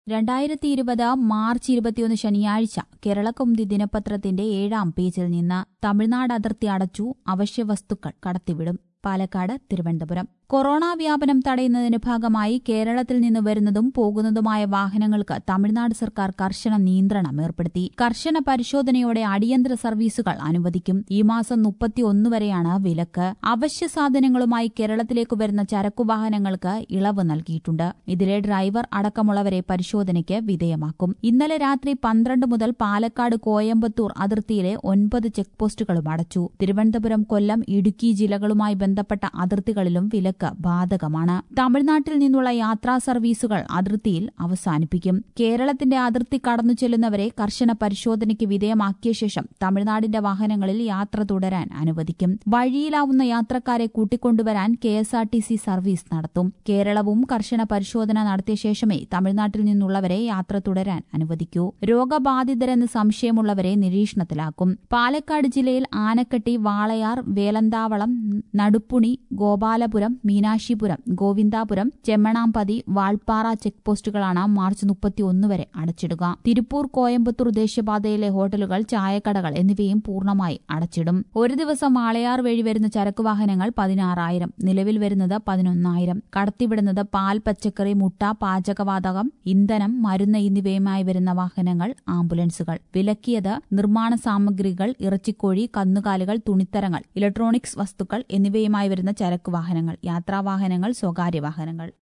രണ്ടായിരത്തി ഇരുപത് മാർച്ച് ഇരുപത്തിയൊന്ന് ശനിയാഴ്ച കേരളകൗമുദി ദിനപത്രത്തിന്റെ ഏഴാം പേജിൽ നിന്ന് തമിഴ്നാട് അതിർത്തി അടച്ചു അവശ്യ വസ്തുക്കൾ കടത്തിവിടും പാലക്കാട് തിരുവനന്തപുരം കൊറോണ വ്യാപനം തടയുന്നതിന്റെ ഭാഗമായി കേരളത്തിൽ നിന്ന് വരുന്നതും പോകുന്നതുമായ വാഹനങ്ങൾക്ക് തമിഴ്നാട് സർക്കാർ കർശന നിയന്ത്രണം ഏർപ്പെടുത്തി കർശന പരിശോധനയോടെ അടിയന്തര സർവീസുകൾ അനുവദിക്കും ഈ മാസം മുപ്പത്തിയൊന്ന് വരെയാണ് വിലക്ക് അവശ്യ സാധനങ്ങളുമായി കേരളത്തിലേക്ക് വരുന്ന ചരക്കു വാഹനങ്ങൾക്ക് ഇളവ് നൽകിയിട്ടുണ്ട് ഇതിലെ ഡ്രൈവർ അടക്കമുള്ളവരെ പരിശോധനയ്ക്ക് വിധേയമാക്കും ഇന്നലെ രാത്രി പന്ത്രണ്ട് മുതൽ പാലക്കാട് കോയമ്പത്തൂർ അതിർത്തിയിലെ ഒൻപത് ചെക്ക് പോസ്റ്റുകളും അടച്ചു തിരുവനന്തപുരം കൊല്ലം ഇടുക്കി ജില്ലകളുമായി ബന്ധപ്പെട്ട അതിർത്തികളിലും വിലക്ക് ബാധകമാണ് തമിഴ്നാട്ടിൽ നിന്നുള്ള യാത്രാ സർവീസുകൾ അതിർത്തിയിൽ അവസാനിപ്പിക്കും കേരളത്തിന്റെ അതിർത്തി കടന്നു ചെല്ലുന്നവരെ കർശന പരിശോധനയ്ക്ക് വിധേയമാക്കിയ ശേഷം തമിഴ്നാടിന്റെ വാഹനങ്ങളിൽ യാത്ര തുടരാൻ അനുവദിക്കും വഴിയിലാവുന്ന യാത്രക്കാരെ കൂട്ടിക്കൊണ്ടുവരാൻ K S R T C service നടത്തും കേരളവും കർശന പരിശോധന നടത്തിയ ശേഷമേ തമിഴ്നാട്ടിൽ നിന്നുള്ളവരെ യാത്ര തുടരാൻ അനുവദിക്കൂ രോഗബാധിതരെന്ന് സംശയമുള്ളവരെ നിരീക്ഷണത്തിലാക്കും പാലക്കാട് ജില്ലയിൽ ആനക്കട്ടി വാളയാർ വേലന്താവളം നടുപ്പുണി ഗോപാലപുരം മീനാക്ഷിപുരം ഗോവിന്ദാപുരം ചെമ്മണാമ്പതി വാൾപ്പാറ ചെക്ക് പോസ്റ്റുകളാണ് മാർച്ച് മുപ്പത്തിയൊന്ന് വരെ അടച്ചിടുക തിരുപ്പൂർ കോയമ്പത്തൂർ ദേശീയപാതയിലെ ഹോട്ടലുകൾ ചായക്കടകൾ എന്നിവയും പൂർണ്ണമായി അടച്ചിടും ഒരു ദിവസം വാളയാർ വഴി വരുന്ന ചരക്ക് വാഹനങ്ങൾ പതിനാറായിരം നിലവിൽ വരുന്നത് പതിനൊന്നായിരം കടത്തിവിടുന്നത് പാൽ പച്ചക്കറി മുട്ട പാചകവാതകം ഇന്ധനം മരുന്ന് എന്നിവയുമായി വരുന്ന വാഹനങ്ങൾ ആംബുലൻസുകൾ വിലക്കിയത് നിർമ്മാണ സാമഗ്രികൾ ഇറച്ചിക്കോഴി കന്നുകാലികൾ തുണിത്തരങ്ങൾ ഇലക്ട്രോണിക്സ് വസ്തുക്കൾ എന്നിവയുമായി വരുന്ന ചരക്ക് വാഹനങ്ങൾ യാത്രാവാഹനങ്ങൾ സ്വകാര്യ വാഹനങ്ങൾ